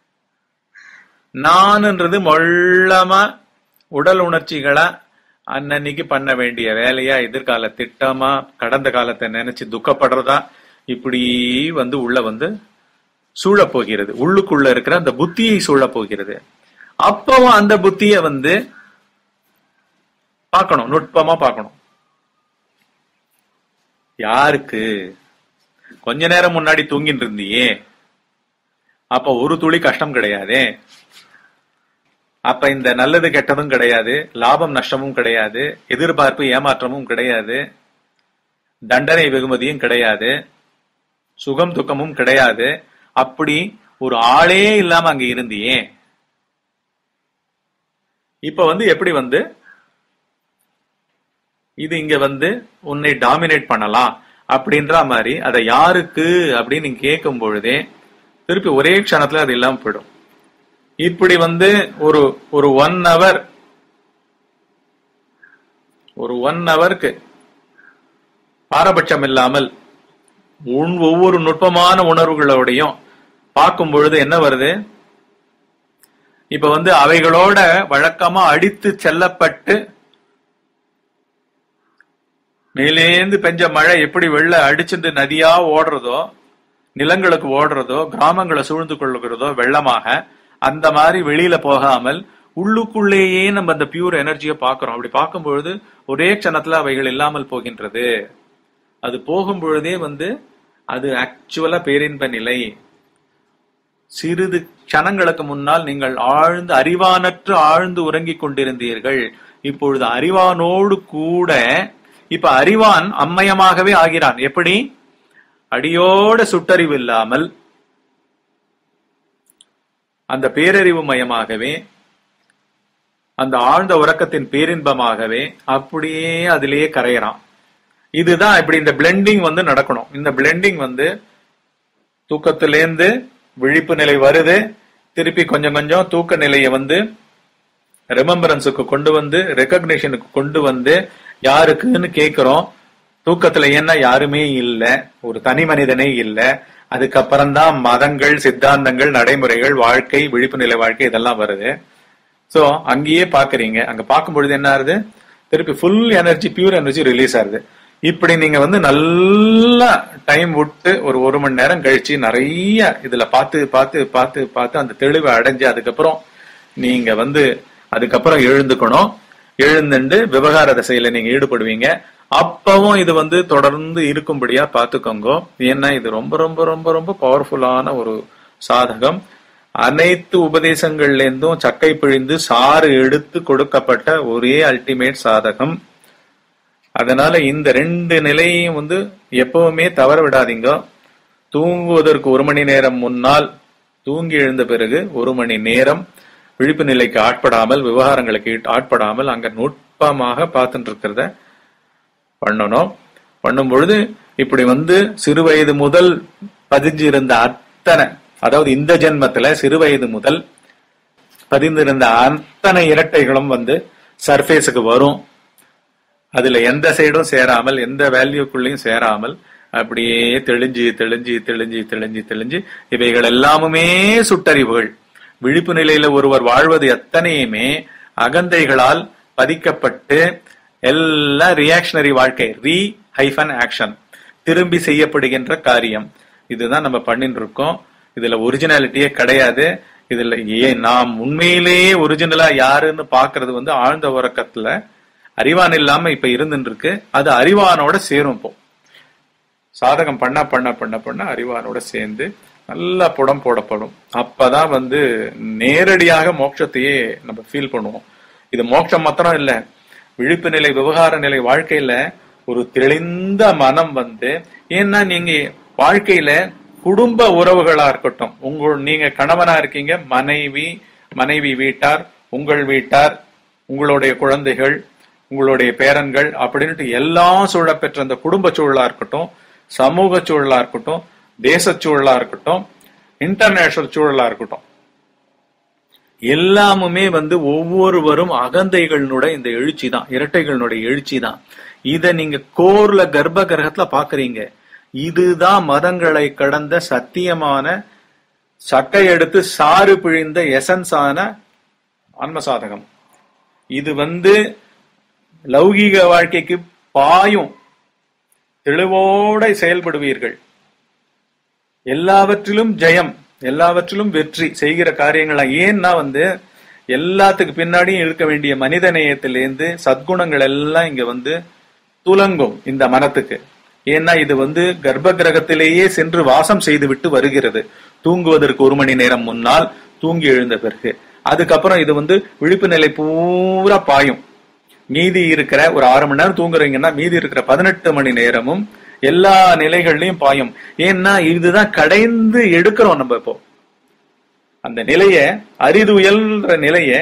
நான்ன்றது மொள்ளமா உடல் உணர்ச்சிகளா அன்னன்னைக்கு பண்ண வேண்டிய வேலையா எதிர்கால திட்டமா கடந்த காலத்தை நினைச்சு துக்கப்படுறதா இப்படி வந்து உள்ள வந்து சூழப் போகிறது உள்ளுக்குள்ள இருக்கிற அந்த புத்தியை சூழப் போகிறது அப்பவும் அந்த புத்திய வந்து பார்க்கணும் நுட்பமா பார்க்கணும் யாருக்கு கொஞ்ச நேரம் முன்னாடி தூங்கிட்டு இருந்தியே அப்ப ஒரு துளி கஷ்டம் கிடையாதே அப்ப இந்த நல்லது கெட்டதும் கிடையாது லாபம் நஷ்டமும் கிடையாது எதிர்பார்ப்பு ஏமாற்றமும் கிடையாது தண்டனை வெகுமதியும் கிடையாது சுகம் துக்கமும் கிடையாது அப்படி ஒரு ஆளே இல்லாம அங்க இருந்தியே இப்ப வந்து எப்படி வந்து இது இங்க வந்து உன்னை டாமினேட் பண்ணலாம் அப்படின்ற மாதிரி அதை யாருக்கு அப்படின்னு நீங்க கேட்கும் பொழுதே திருப்பி ஒரே க்ஷணத்துல அது இல்லாம போயிடும் இப்படி வந்து ஒரு ஒரு ஒன் ஹவர் ஒரு ஒன் ஹவருக்கு பாரபட்சம் இல்லாமல் உன் ஒவ்வொரு நுட்பமான உணர்வுகளோடையும் பார்க்கும் பொழுது என்ன வருது இப்ப வந்து அவைகளோட வழக்கமா அடித்து செல்லப்பட்டு மேலேந்து பெஞ்ச மழை எப்படி வெள்ள அடிச்சுட்டு நதியா ஓடுறதோ நிலங்களுக்கு ஓடுறதோ கிராமங்களை சூழ்ந்து கொள்ளுகிறதோ வெள்ளமாக அந்த மாதிரி வெளியில போகாமல் உள்ளுக்குள்ளேயே நம்ம அந்த பியூர் எனர்ஜியை பார்க்கிறோம் அப்படி பார்க்கும் பொழுது ஒரே க்ஷணத்துல அவைகள் இல்லாமல் போகின்றது அது போகும் பொழுதே வந்து அது ஆக்சுவலா பேரின்ப நிலை சிறிது க்ஷணங்களுக்கு முன்னால் நீங்கள் ஆழ்ந்து அறிவானற்று ஆழ்ந்து உறங்கிக் கொண்டிருந்தீர்கள் இப்பொழுது அறிவானோடு கூட இப்ப அறிவான் அம்மயமாகவே ஆகிறான் எப்படி அடியோட சுட்டறிவு இல்லாமல் அந்த பேரறிவு மயமாகவே அந்த ஆழ்ந்த உறக்கத்தின் பேரின்பமாகவே அப்படியே அதிலேயே கரையறான் இதுதான் இப்படி இந்த பிளெண்டிங் வந்து நடக்கணும் இந்த பிளெண்டிங் வந்து தூக்கத்திலேந்து விழிப்பு நிலை வருது திருப்பி கொஞ்சம் கொஞ்சம் தூக்க நிலையை வந்து ரிமம்பரன்ஸுக்கு கொண்டு வந்து ரெக்கக்னிஷனுக்கு கொண்டு வந்து யாருக்குன்னு கேக்குறோம் தூக்கத்துல என்ன யாருமே இல்ல ஒரு தனி மனிதனே இல்ல அதுக்கப்புறம் தான் மதங்கள் சித்தாந்தங்கள் நடைமுறைகள் வாழ்க்கை விழிப்பு நிலை வாழ்க்கை இதெல்லாம் வருது சோ அங்கேயே பாக்குறீங்க அங்க பார்க்கும் பொழுது என்ன ஆகுது திருப்பி full energy pure energy release ஆகுது இப்படி நீங்க வந்து நல்லா டைம் விட்டு ஒரு ஒரு மணி நேரம் கழிச்சு நிறைய இதுல பார்த்து பார்த்து பார்த்து பார்த்து அந்த தெளிவை அடைஞ்சு அதுக்கப்புறம் நீங்க வந்து அதுக்கப்புறம் எழுந்துக்கணும் எழுந்துண்டு விவகார திசையில நீங்க ஈடுபடுவீங்க அப்பவும் இது வந்து தொடர்ந்து இருக்கும்படியா பாத்துக்கோங்க ஏன்னா இது ரொம்ப ரொம்ப ரொம்ப ரொம்ப பவர்ஃபுல்லான ஒரு சாதகம் அனைத்து உபதேசங்கள்ல இருந்தும் சக்கை பிழிந்து சாறு எடுத்து கொடுக்கப்பட்ட ஒரே அல்டிமேட் சாதகம் அதனால இந்த ரெண்டு நிலையையும் வந்து எப்பவுமே தவற விடாதீங்க தூங்குவதற்கு ஒரு மணி நேரம் முன்னால் தூங்கி எழுந்த பிறகு ஒரு மணி நேரம் விழிப்பு நிலைக்கு ஆட்படாமல் விவகாரங்களுக்கு ஆட்படாமல் அங்க நுட்பமாக பார்த்துட்டு இருக்கிறத பண்ணணும் பண்ணும் பொழுது இப்படி வந்து சிறு வயது முதல் பதிஞ்சிருந்த அத்தனை அதாவது இந்த ஜென்மத்துல சிறு வயது முதல் பதிந்திருந்த அத்தனை இரட்டைகளும் வந்து சர்ஃபேஸுக்கு வரும் அதுல எந்த சைடும் சேராமல் எந்த வேல்யூக்குள்ளயும் சேராமல் அப்படியே தெளிஞ்சு தெளிஞ்சு தெளிஞ்சு தெளிஞ்சு தெளிஞ்சு இவைகள் எல்லாமுமே சுட்டறிவுகள் விழிப்பு நிலையில ஒருவர் வாழ்வது எத்தனையுமே அகந்தைகளால் பதிக்கப்பட்டு எல்லாம் ரியாக்ஷனரி வாழ்க்கை ரீ ஹைஃபன் ஆக்ஷன் திரும்பி செய்யப்படுகின்ற காரியம் இதுதான் நம்ம பண்ணிட்டு இருக்கோம் இதுல ஒரிஜினாலிட்டியே கிடையாது இதுல ஏன் நாம் உண்மையிலேயே ஒரிஜினலா யாருன்னு பாக்குறது வந்து ஆழ்ந்த உறக்கத்துல அறிவான் இல்லாம இப்ப இருந்துட்டு இருக்கு அது அறிவானோட சேரும் இப்போ சாதகம் பண்ண பண்ண பண்ண பண்ண அறிவானோட சேர்ந்து நல்லா புடம் போடப்படும் அப்பதான் வந்து நேரடியாக மோட்சத்தையே நம்ம ஃபீல் பண்ணுவோம் இது மோட்சம் மாத்திரம் இல்ல விழிப்பு நிலை விவகார நிலை வாழ்க்கையில ஒரு தெளிந்த மனம் வந்து ஏன்னா நீங்க வாழ்க்கையில குடும்ப உறவுகளா இருக்கட்டும் உங்கள் நீங்க கணவனா இருக்கீங்க மனைவி மனைவி வீட்டார் உங்கள் வீட்டார் உங்களுடைய குழந்தைகள் உங்களுடைய பேரன்கள் அப்படின்ட்டு எல்லாம் சூழப்பெற்ற அந்த குடும்ப சூழலா இருக்கட்டும் சமூக சூழலா இருக்கட்டும் தேச சூழலா இருக்கட்டும் இன்டர்நேஷனல் சூழலா இருக்கட்டும் எல்லாமுமே வந்து ஒவ்வொருவரும் அகந்தைகளினுடைய இந்த எழுச்சி தான் இரட்டைகளினுடைய எழுச்சி தான் இத நீங்க கோர்ல கர்ப்ப கிரகத்துல பாக்குறீங்க இதுதான் மதங்களை கடந்த சத்தியமான சட்டை எடுத்து சாறு பிழிந்த எசன்ஸ் ஆன ஆன்ம சாதகம் இது வந்து லௌகீக வாழ்க்கைக்கு பாயும் தெளிவோட செயல்படுவீர்கள் எல்லாவற்றிலும் ஜெயம் எல்லாவற்றிலும் வெற்றி செய்கிற காரியங்கள் ஏன்னா வந்து எல்லாத்துக்கு பின்னாடியும் இருக்க வேண்டிய மனித நேயத்திலேருந்து சத்குணங்கள் எல்லாம் இங்க வந்து துலங்கும் இந்த மனத்துக்கு ஏன்னா இது வந்து கர்ப்ப கிரகத்திலேயே சென்று வாசம் செய்து விட்டு வருகிறது தூங்குவதற்கு ஒரு மணி நேரம் முன்னால் தூங்கி எழுந்த பிறகு அதுக்கப்புறம் இது வந்து விழிப்பு நிலை பூரா பாயும் மீதி இருக்கிற ஒரு ஆறு மணி நேரம் தூங்குறீங்கன்னா மீதி இருக்கிற பதினெட்டு மணி நேரமும் எல்லா நிலைகள்லயும் பாயும் ஏன்னா இதுதான் கடைந்து எடுக்கிறோம் நம்ம இப்போ அந்த நிலைய அரிதுயல்ன்ற நிலைய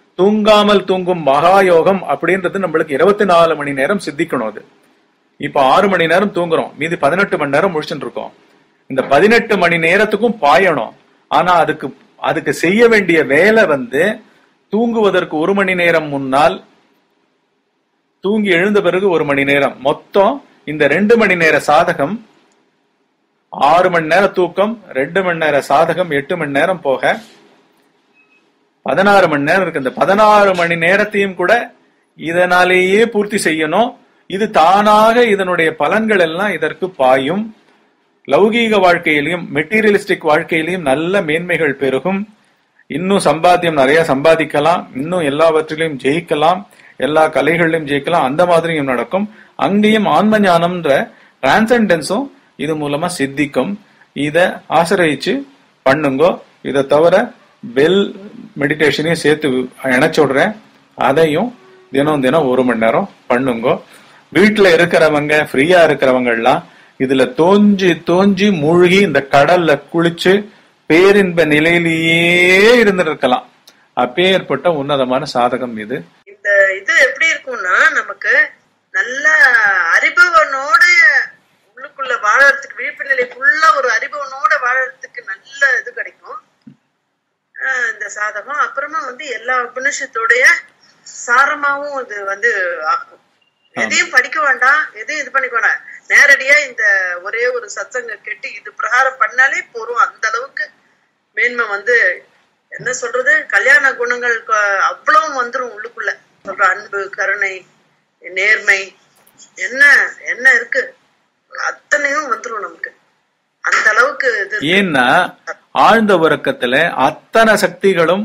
தூங்காமல் தூங்கும் மகாயோகம் அப்படின்றது நம்மளுக்கு இருபத்தி நாலு மணி நேரம் சித்திக்கணும் அது இப்ப ஆறு மணி நேரம் தூங்குறோம் மீதி பதினெட்டு மணி நேரம் முடிச்சுட்டு இருக்கோம் இந்த பதினெட்டு மணி நேரத்துக்கும் பாயணும் ஆனா அதுக்கு அதுக்கு செய்ய வேண்டிய வேலை வந்து தூங்குவதற்கு ஒரு மணி நேரம் முன்னால் தூங்கி எழுந்த பிறகு ஒரு மணி நேரம் மொத்தம் இந்த ரெண்டு மணி நேர சாதகம் ஆறு மணி நேர தூக்கம் ரெண்டு மணி நேர சாதகம் எட்டு மணி நேரம் போக பதினாறு மணி நேரம் இருக்கு இந்த பதினாறு மணி நேரத்தையும் கூட இதனாலேயே பூர்த்தி செய்யணும் இது தானாக இதனுடைய பலன்கள் எல்லாம் இதற்கு பாயும் லௌகீக வாழ்க்கையிலையும் மெட்டீரியலிஸ்டிக் வாழ்க்கையிலையும் நல்ல மேன்மைகள் பெருகும் இன்னும் சம்பாத்தியம் நிறைய சம்பாதிக்கலாம் இன்னும் எல்லாவற்றிலையும் ஜெயிக்கலாம் எல்லா கலைகளிலும் ஜெயிக்கலாம் அந்த மாதிரியும் நடக்கும் அங்கேயும் ஆன்ம ஞானம்ன்ற டிரான்சண்டன்ஸும் இது மூலமா சித்திக்கும் இத ஆசிரியிச்சு பண்ணுங்கோ இதை தவிர பெல் மெடிடேஷனையும் சேர்த்து இணைச்சு விடுறேன் அதையும் தினம் தினம் ஒரு மணி நேரம் பண்ணுங்கோ வீட்டுல இருக்கிறவங்க ஃப்ரீயா இருக்கிறவங்க எல்லாம் இதுல தோஞ்சி தோஞ்சி மூழ்கி இந்த கடல்ல குளிச்சு பேரின்ப நிலையிலேயே இருந்திருக்கலாம் அப்பேற்பட்ட உன்னதமான சாதகம் இது இந்த இது எப்படி இருக்கும்னா நமக்கு நல்ல அறிபவனோட உள்ளுக்குள்ள வாழறதுக்கு விழிப்பு நிலை ஃபுல்லா ஒரு அறிபவனோட வாழறதுக்கு நல்ல இது கிடைக்கும் ஆஹ் இந்த சாதகம் அப்புறமா வந்து எல்லா உபனிஷத்தோடைய சாரமாவும் இது வந்து ஆகும் எதையும் படிக்க வேண்டாம் எதையும் இது பண்ணிக்க வேண்டாம் நேரடியா இந்த ஒரே ஒரு சத்சங்க கேட்டு இது பிரகாரம் பண்ணாலே போறோம் அந்த அளவுக்கு மேன்மை வந்து என்ன சொல்றது கல்யாண குணங்கள் க- அவ்வளவும் வந்துரும் உள்ளுக்குள்ள சொல்ற அன்பு கருணை நேர்மை என்ன என்ன இருக்கு அத்தனையும் வந்துரும் நமக்கு அந்த அளவுக்கு இது இருக்கு. ஏன்னா ஆழ்ந்த உறக்கத்துல அத்தனை சக்திகளும்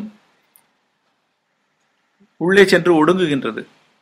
உள்ளே சென்று ஒடுங்குகின்றது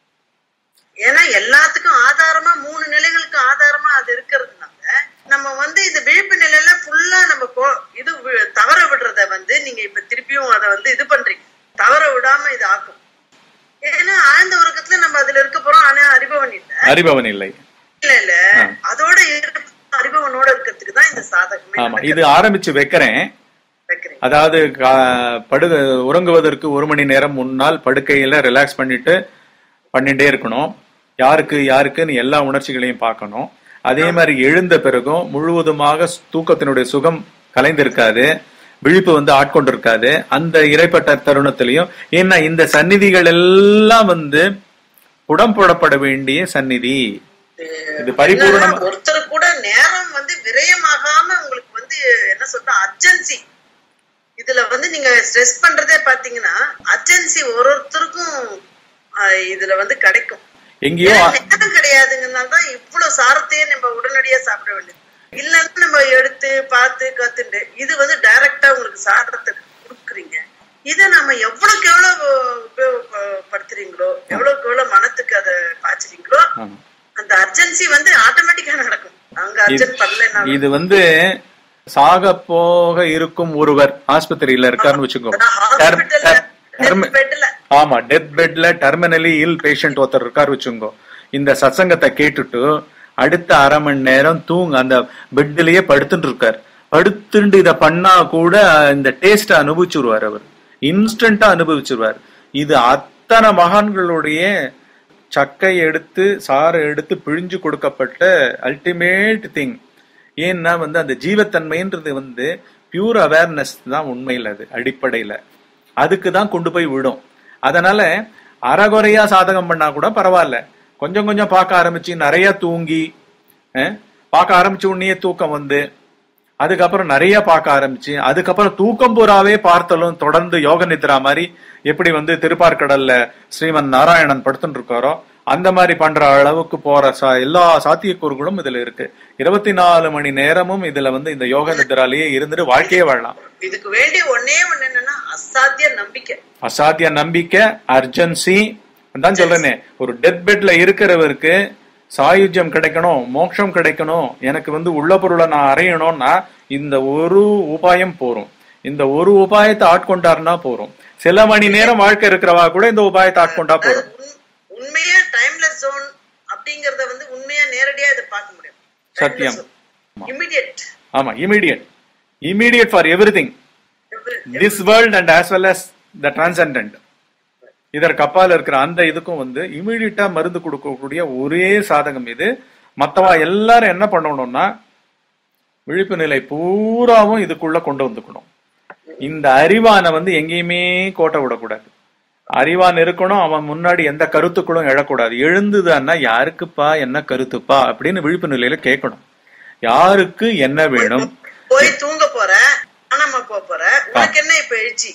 ஏன்னா எல்லாத்துக்கும் ஆதாரமா மூணு நிலைகளுக்கு ஆதாரமா அது இருக்கிறதுனால நம்ம வந்து இந்த விழிப்பு நிலையில ஃபுல்லா நம்ம கோ- இது வி- தவற விடுறத வந்து நீங்க இப்ப திருப்பியும் அதை வந்து இது பண்றீங்க தவற விடாம இது ஆக்கும் ஏன்னா ஆழ்ந்த உறக்கத்துல நம்ம அதுல இருக்க போறோம் ஆனா அறிபவன் இல்ல அறிபவன் இல்லை இல்ல இல்ல அதோட இருக்க அறிபவனோட இருக்கிறதுக்கு தான் இந்த சாதகமே ஆமா இது ஆரம்பிச்சு வைக்கிறேன் வைக்கிறேன் அதாவது கா- படு உறங்குவதற்கு ஒரு மணி நேரம் முன்னால் படுக்கையில ரிலாக்ஸ் பண்ணிட்டு பண்ணிட்டே இருக்கணும் யாருக்கு யாருக்குன்னு எல்லா உணர்ச்சிகளையும் பார்க்கணும் அதே மாதிரி எழுந்த பிறகும் முழுவதுமாக தூக்கத்தினுடைய சுகம் கலைந்திருக்காது விழிப்பு வந்து ஆட்கொண்டிருக்காது அந்த இறைப்பட்ட தருணத்திலையும் ஏன்னா இந்த சந்நிதிகள் எல்லாம் வந்து புடம்புடப்பட வேண்டிய சந்நிதி இது பரிபூர்ணம் என்னன்னா, ஒருத்தர் கூட நேரம் வந்து விரயமாகாம உங்களுக்கு வந்து என்ன சொல்ற அர்ஜென்சி இதுல வந்து நீங்க ஸ்ட்ரெஸ் பண்றதே பாத்தீங்கன்னா அர்ஜென்சி ஒரு ஒருத்தருக்கும் ஆஹ், இதுல வந்து கிடைக்கும் எங்கேயோ ஏன்னா நேரம் கிடையாதுங்கனால தான் இவ்வளவு சாரத்தையே நம்ம உடனடியா சாப்பிட வேண்டியது இல்லன்னா நம்ம எடுத்து பார்த்து கத்துண்டு இது வந்து டைரக்டா உங்களுக்கு சாரத்தை கொடுக்குறீங்க இதை நம்ம எவ்வளவுக்கு எவ்வளவு உபயோகப்படுத்துறீங்களோ எவ்வளவுக்கு எவ்வளவு மனத்துக்கு அதை பாய்ச்சுறீங்களோ ஆமா. அந்த அர்ஜென்சி வந்து ஆட்டோமேட்டிக்கா நடக்கும் அங்க அர்ஜென்ட் பண்ணல இது வந்து சாக போக இருக்கும் ஒருவர் ஆஸ்பத்திரியில இருக்காருன்னு வச்சுக்கோ டர்- டர்- டர்ம- பெட்ல ஆமா டெத் பெட்ல டெர்மினலி இல் பேஷண்ட் ஒருத்தர் இருக்கார் வச்சுக்கோ இந்த சத்சங்கத்தை கேட்டுட்டு அடுத்த அரை மணி நேரம் தூங்க அந்த பெட்லயே படுத்துட்டு இருக்கார் படுத்துட்டு இத பண்ணா கூட இந்த டேஸ்ட அனுபவிச்சுருவார் அவர் இன்ஸ்டன்டா அனுபவிச்சிருவார் இது அத்தனை மகான்களுடைய சக்கை எடுத்து சாறு எடுத்து பிழிஞ்சு கொடுக்கப்பட்ட அல்டிமேட் திங் ஏன்னா வந்து அந்த ஜீவத்தன்மைன்றது வந்து பியூர் அவேர்னஸ் தான் உண்மையில் அது அடிப்படையில அதுக்கு தான் கொண்டு போய் விடும் அதனால அறகுறையா சாதகம் பண்ணா கூட பரவாயில்ல கொஞ்சம் கொஞ்சம் பார்க்க ஆரம்பிச்சு நிறைய தூங்கி அஹ், பார்க்க ஆரம்பிச்ச உடனே தூக்கம் வந்து அதுக்கப்புறம் நிறைய பார்க்க ஆரம்பிச்சு அதுக்கப்புறம் தூக்கம் பூராவே பார்த்தலும் தொடர்ந்து யோக நித்ரா மாதிரி எப்படி வந்து திருப்பார்கடல்ல ஸ்ரீமன் நாராயணன் படுத்துட்டு இருக்காரோ அந்த மாதிரி பண்ற அளவுக்கு போற சா- எல்லா சாத்தியக்கூறுகளும் இதுல இருக்கு இருபத்தி நாலு மணி நேரமும் இதுல வந்து இந்த யோக நித்ராலேயே இருந்துட்டு வாழ்க்கையே வாழலாம் இதுக்கு வேண்டிய ஒன்னே ஒண்ணு என்னன்னா அசாத்திய நம்பிக்கை அசாத்திய நம்பிக்கை அர்ஜென்சி தான் சொல்றேனே ஒரு டெத் பெட்ல இருக்கிறவருக்கு சாயுஜ்யம் கிடைக்கணும் மோட்சம் கிடைக்கணும் எனக்கு வந்து உள்ள பொருளை நான் அறையணும்னா இந்த ஒரு உபாயம் போரும் இந்த ஒரு உபாயத்தை ஆட்கொண்டாருன்னா போரும் சில மணி நேரம் வாழ்க்கை இருக்கிறவா கூட இந்த உபாயத்தை ஆட்கொண்டா அது போதும் உண்- உண்மையா டைம்லெஸ் ஜோன் அப்படிங்கறத வந்து உண்மையா நேரடியா இதை பார்க்க முடியும் சத்தியம். இமிடியட் ஆமா immediate immediate for everything this world and as well as the transcendent இதற்கு அப்பால இருக்கிற அந்த இதுக்கும் வந்து இமீடியட்டா மருந்து கொடுக்கக்கூடிய ஒரே சாதகம் இது மத்தவா எல்லாரும் என்ன பண்ணணும்னா விழிப்பு நிலை பூராவும் இதுக்குள்ள கொண்டு வந்துக்கணும் இந்த அறிவான வந்து எங்கேயுமே கோட்டை விடக்கூடாது அறிவான் இருக்கணும் அவன் முன்னாடி எந்த கருத்துக்களும் எழக்கூடாது எழுந்துதான்னா யாருக்குப்பா என்ன கருத்துப்பா அப்படின்னு விழிப்பு நிலையில கேட்கணும் யாருக்கு என்ன வேணும் போய் தூங்க போற ஆனாமா போக போற உனக்கு என்ன இப்ப எழுச்சி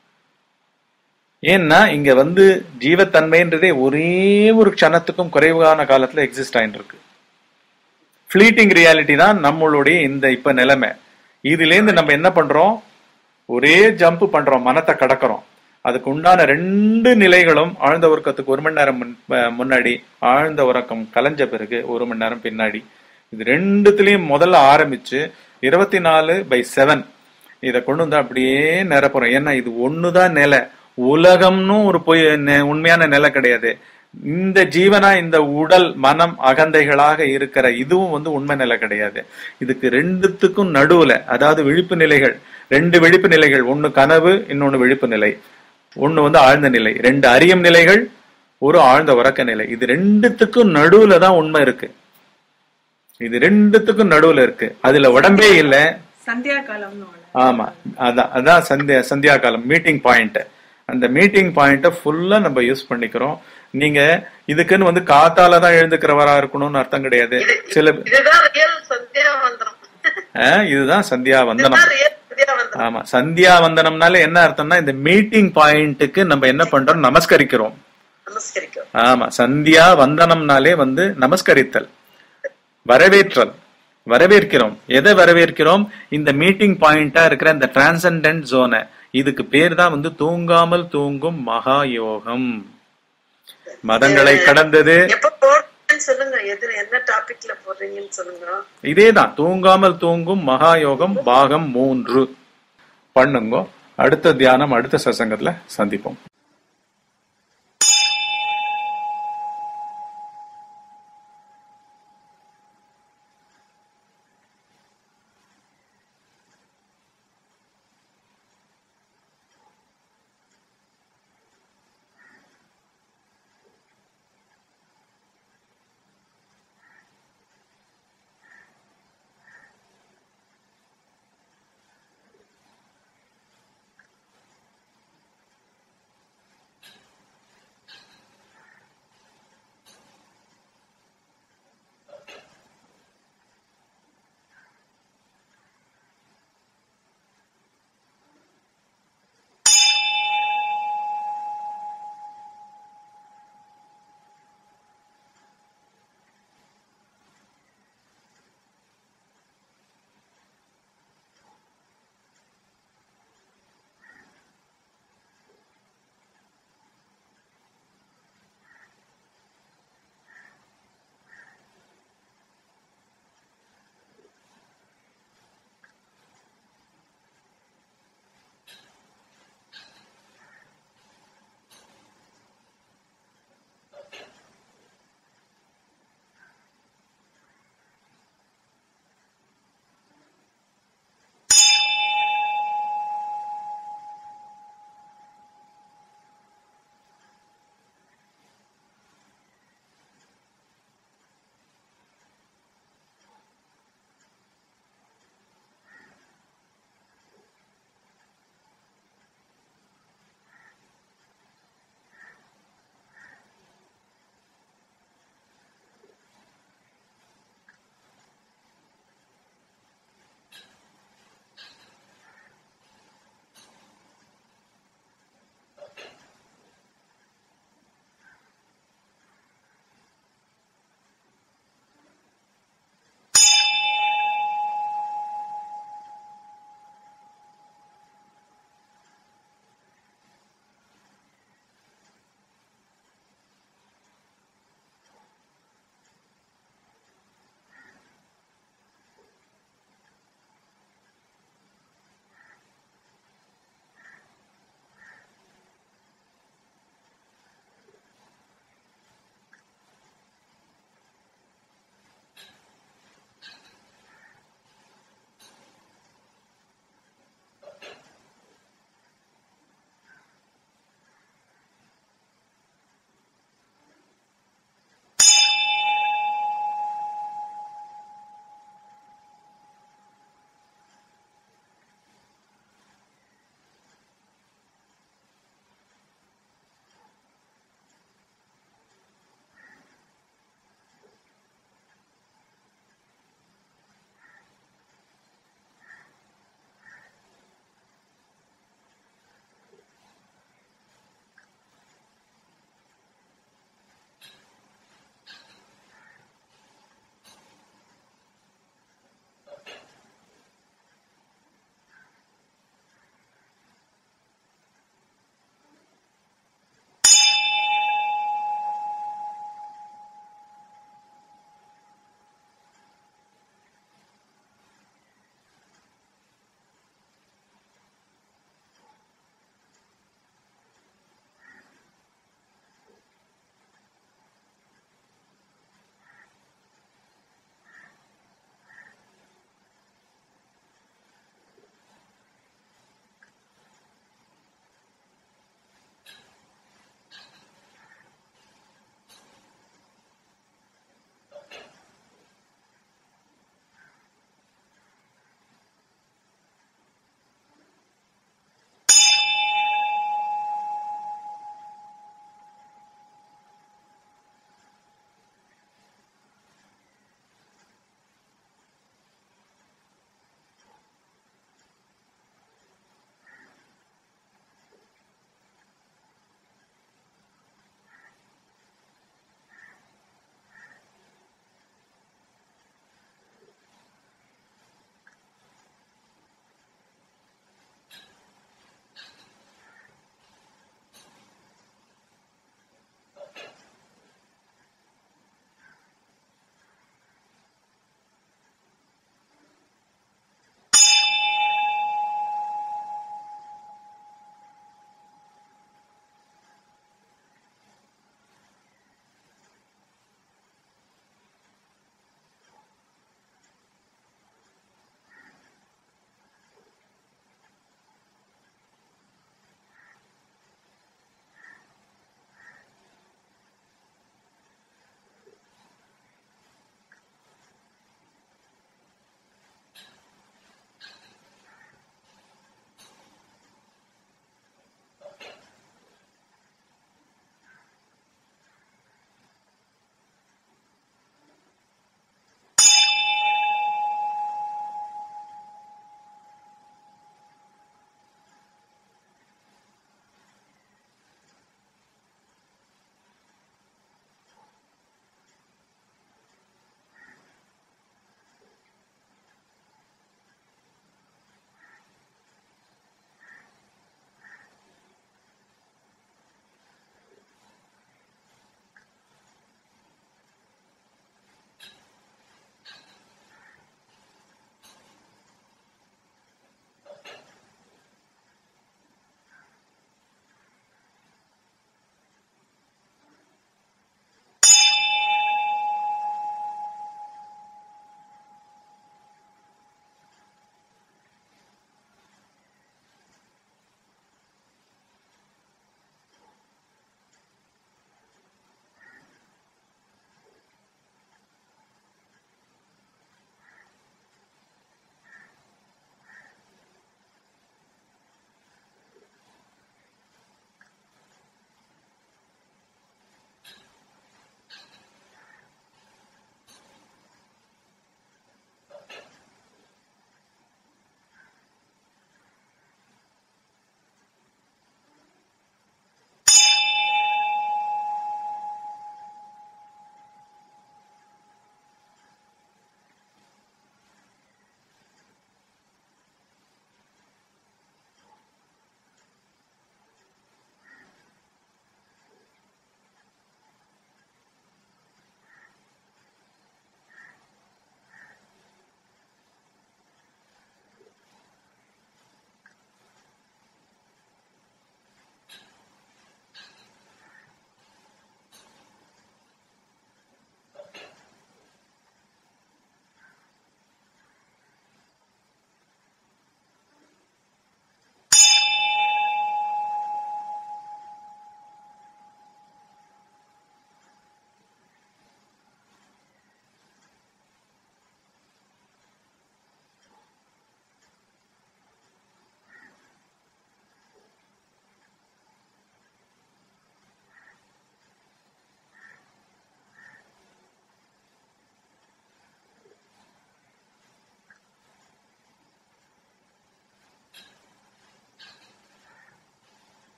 ஏன்னா இங்க வந்து ஜீவத்தன்மைன்றதே ஒரே ஒரு க்ஷணத்துக்கும் குறைவான காலத்துல எக்ஸிஸ்ட் ஆயிட்டு இருக்கு ஃபிளீட்டிங் ரியாலிட்டி தான் நம்மளுடைய இந்த இப்ப நிலைமை இதுல இருந்து நம்ம என்ன பண்றோம் ஒரே ஜம்ப் பண்றோம் மனத்தை கடக்கிறோம் அதுக்கு உண்டான ரெண்டு நிலைகளும் ஆழ்ந்த உறக்கத்துக்கு ஒரு மணி நேரம் முன்- அஹ் முன்னாடி ஆழ்ந்த உறக்கம் கலைஞ்ச பிறகு ஒரு மணி நேரம் பின்னாடி இது ரெண்டுத்துலயும் முதல்ல ஆரம்பிச்சு இருபத்தி நாலு பை செவன் இதை கொண்டு வந்து அப்படியே நிரப்புறோம் ஏன்னா இது ஒண்ணுதான் நிலை உலகம்னு ஒரு பொய் நெ- உண்மையான நிலை கிடையாது இந்த ஜீவனா இந்த உடல் மனம் அகந்தைகளாக இருக்கிற இதுவும் வந்து உண்மை நிலை கிடையாது இதுக்கு ரெண்டுத்துக்கும் நடுவுல அதாவது விழிப்பு நிலைகள் ரெண்டு விழிப்பு நிலைகள் ஒன்னு கனவு இன்னொன்னு விழிப்பு நிலை ஒன்னு வந்து ஆழ்ந்த நிலை ரெண்டு அறியும் நிலைகள் ஒரு ஆழ்ந்த உறக்க நிலை இது ரெண்டுத்துக்கும் நடுவுல தான் உண்மை இருக்கு இது ரெண்டுத்துக்கும் நடுவுல இருக்கு அதுல உடம்பே இல்ல சந்தியா காலம்னு ஒண்ணு. ஆமா அதான் அதான் சந்தியா சந்தியா காலம் மீட்டிங் பாயிண்ட் அந்த மீட்டிங் பாயிண்ட ஃபுல்லா நம்ம யூஸ் பண்ணிக்கிறோம் நீங்க இதுக்குன்னு வந்து காத்தால தான் எழுந்துக்கிறவரா இருக்கணும்னு அர்த்தம் கிடையாது சில இதுதான் ரியல் சந்தியாவந்தனம் ஆஹ், இதுதான் சந்தியா வந்தனம் இதுதான் ரியல் சந்தியாவந்தனம் ஆமா சந்தியா வந்தனம்னால என்ன அர்த்தம்னா இந்த மீட்டிங் பாயிண்ட்டுக்கு நம்ம என்ன பண்றோம் நமஸ்கரிக்கிறோம் நமஸ்கரிக்கும் ஆமா சந்தியா வந்தனம்னாலே வந்து நமஸ்கரித்தல் வரவேற்றல் வரவேற்கிறோம் எதை வரவேற்கிறோம் இந்த மீட்டிங் பாயிண்டா இருக்கிற இந்த டிரான்சண்டன்ட் ஜோனை இதுக்கு பேர் தான் வந்து தூங்காமல் தூங்கும் மகா யோகம் மதங்களை கடந்தது எப்ப போடுறேன்னு சொல்லுங்க எது என்ன டாபிக்ல போடுறீங்கன்னு சொல்லுங்க இதேதான் தூங்காமல் தூங்கும் மகா யோகம் பாகம் மூன்று பண்ணுங்க அடுத்த தியானம் அடுத்த சசங்கத்துல சந்திப்போம்